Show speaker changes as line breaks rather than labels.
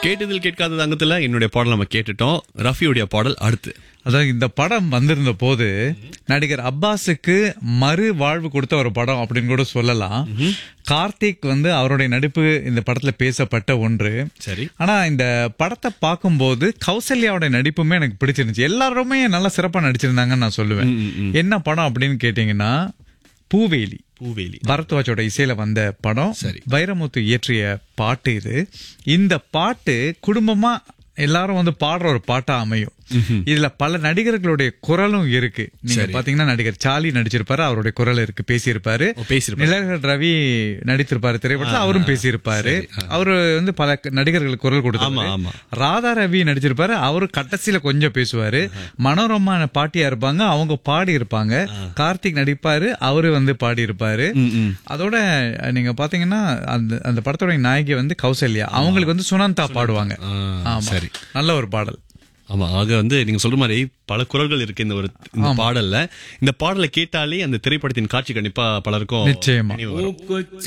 கேட்டதில் கேட்காதது அங்கத்துல என்னுடைய பாடல் நம்ம கேட்டுட்டோம் ரஃபியுடைய பாடல் அடுத்து
அதாவது இந்த படம் வந்திருந்த போது நடிகர் அப்பாஸுக்கு மறு வாழ்வு கொடுத்த ஒரு படம் அப்படின்னு கூட சொல்லலாம் கார்த்திக் வந்து அவருடைய நடிப்பு இந்த படத்துல பேசப்பட்ட ஒன்று
சரி
ஆனா இந்த படத்தை பார்க்கும்போது கௌசல்யாவோட நடிப்புமே எனக்கு பிடிச்சிருந்துச்சு எல்லாருமே நல்லா சிறப்பா நடிச்சிருந்தாங்கன்னு நான் சொல்லுவேன் என்ன படம் அப்படின்னு கேட்டீங்கன்னா பூவேலி
பூவேலி
பரத்வாஜோட இசையில வந்த படம்
சரி.
வைரமுத்து இயற்றிய பாட்டு இது இந்த பாட்டு குடும்பமா எல்லாரும் வந்து பாடுற ஒரு பாட்டா அமையும் இதுல பல நடிகர்களுடைய குரலும் இருக்கு நீங்க பாத்தீங்கன்னா நடிகர் சார்லி நடிச்சிருப்பாரு அவருடைய குரல் இருக்கு பேசியிருப்பாரு
ஓ, பேசியிருப்பாரு.
நிலகர் ரவி நடித்திருப்பாரு திரைப்படத்துல அவரும் பேசியிருப்பாரு அவரு வந்து பல க- நடிகர்களுக்கு குரல்
ஆமா,
கொடுத்தாரு
ஆமா.
ராதா ரவி நடிச்சிருப்பாரு அவரு கடைசியில கொஞ்சம் பேசுவாரு மனோரமா பாட்டியா இருப்பாங்க அவங்க பாடி இருப்பாங்க கார்த்திக் நடிப்பாரு அவரு வந்து பாடி இருப்பாரு அதோட நீங்க பாத்தீங்கன்னா அந்த அந்த படத்தோட நாயகி வந்து கௌசல்யா அவங்களுக்கு வந்து சுனந்தா பாடுவாங்க
ஆ,
ஆமா
சரி
நல்ல ஒரு பாடல்
ஆமா ஆக வந்து நீங்க சொல்ற மாதிரி பல குரல்கள் இருக்கு இந்த ஒரு இந்த பாடல்ல இந்த பாடலை கேட்டாலே அந்த திரைப்படத்தின் காட்சி கண்டிப்பா பலருக்கும்
நிச்சயமா.
நினைவு வரும்.